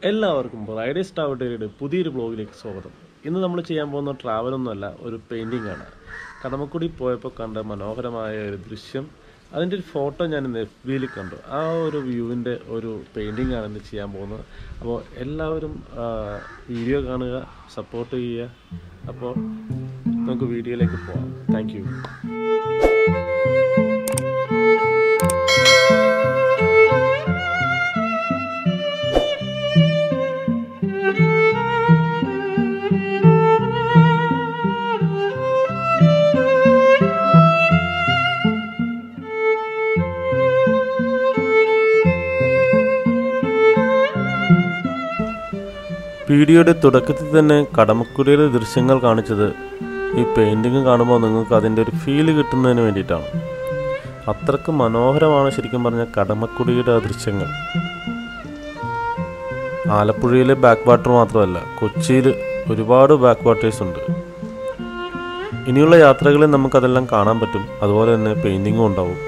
എല്ലാവർക്കും റൈഡേഴ്സ് ട്രാവൽഡേയുടെ പുതിയൊരു ബ്ലോഗിലേക്ക് സ്വാഗതം ഇന്ന് നമ്മൾ ചെയ്യാൻ പോകുന്ന ട്രാവലൊന്നുമല്ല ഒരു പെയിൻറ്റിംഗ് ആണ് കടമക്കുടി പോയപ്പോൾ കണ്ട മനോഹരമായ ഒരു ദൃശ്യം അതിൻ്റെ ഒരു ഫോട്ടോ ഞാൻ ഇന്ന് എഫ് ബിയിൽ കണ്ടു ആ ഒരു വ്യൂവിൻ്റെ ഒരു പെയിൻറ്റിംഗ് ആണ് ഇന്ന് ചെയ്യാൻ പോകുന്നത് അപ്പോൾ എല്ലാവരും വീഡിയോ കാണുക സപ്പോർട്ട് ചെയ്യുക അപ്പോൾ നമുക്ക് വീഡിയോയിലേക്ക് പോകാം താങ്ക് യു വീഡിയോയുടെ തുടക്കത്തിൽ തന്നെ കടമക്കുടിയുടെ ദൃശ്യങ്ങൾ കാണിച്ചത് ഈ പെയിൻറ്റിങ് കാണുമ്പോൾ നിങ്ങൾക്ക് അതിൻ്റെ ഒരു ഫീല് കിട്ടുന്നതിന് വേണ്ടിയിട്ടാണ് അത്രക്ക് മനോഹരമാണ് ശരിക്കും പറഞ്ഞ കടമക്കുടിയുടെ ആ ദൃശ്യങ്ങൾ ആലപ്പുഴയിലെ ബാക്ക് വാട്ടർ മാത്രമല്ല കൊച്ചിയിൽ ഒരുപാട് ബാക്ക് വാട്ടേഴ്സ് ഉണ്ട് ഇനിയുള്ള യാത്രകളിൽ നമുക്കതെല്ലാം കാണാൻ പറ്റും അതുപോലെ തന്നെ പെയിൻറ്റിങ്ങും ഉണ്ടാവും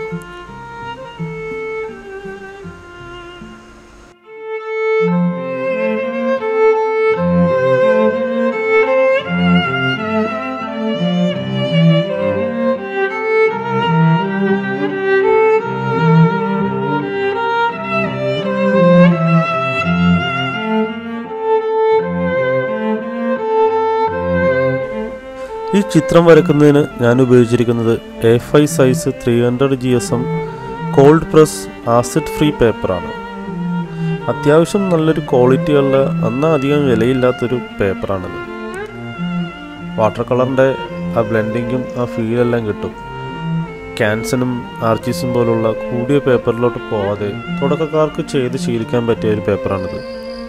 ഈ ചിത്രം വരയ്ക്കുന്നതിന് ഞാൻ ഉപയോഗിച്ചിരിക്കുന്നത് A five size three hundred G S M cold press acid free പേപ്പറാണ് അത്യാവശ്യം നല്ലൊരു ക്വാളിറ്റിയുള്ള എന്നാൽ അധികം വിലയില്ലാത്തൊരു പേപ്പറാണിത് വാട്ടർ കളറിൻ്റെ ആ ബ്ലെൻഡിങ്ങും ആ ഫീലെല്ലാം കിട്ടും ക്യാൻസനും ആർച്ചീസും പോലുള്ള കൂടിയ പേപ്പറിലോട്ട് പോവാതെ തുടക്കക്കാർക്ക് ചെയ്ത് ശീലിക്കാൻ പറ്റിയ ഒരു പേപ്പറാണിത്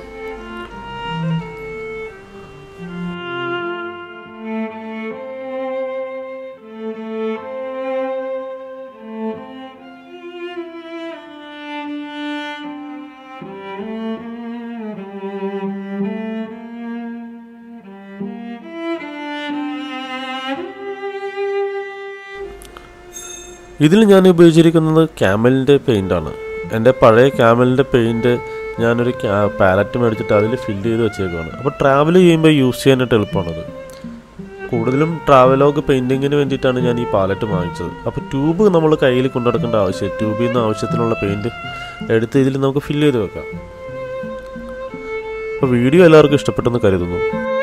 ഇതിൽ ഞാൻ ഉപയോഗിച്ചിരിക്കുന്നത് ക്യാമലിൻ്റെ പെയിൻ്റാണ് എൻ്റെ പഴയ ക്യാമലിൻ്റെ പെയിൻറ്റ് ഞാനൊരു പാലറ്റ് മേടിച്ചിട്ട് അതിൽ ഫില്ല് ചെയ്ത് വെച്ചേക്കുവാണ് അപ്പോൾ ട്രാവൽ ചെയ്യുമ്പോൾ യൂസ് ചെയ്യാനായിട്ട് എളുപ്പമാണത് കൂടുതലും ട്രാവലോഗ് പെയിൻറ്റിങ്ങിന് വേണ്ടിയിട്ടാണ് ഞാൻ ഈ പാലറ്റ് വാങ്ങിച്ചത് അപ്പോൾ ട്യൂബ് നമ്മൾ കയ്യിൽ കൊണ്ടുനടക്കേണ്ട ആവശ്യം ട്യൂബിൽ നിന്ന് ആവശ്യത്തിനുള്ള പെയിൻറ്റ് എടുത്ത് ഇതിൽ നമുക്ക് ഫില്ല് ചെയ്ത് വെക്കാം അപ്പോൾ വീഡിയോ എല്ലാവർക്കും ഇഷ്ടപ്പെട്ടെന്ന് കരുതുന്നു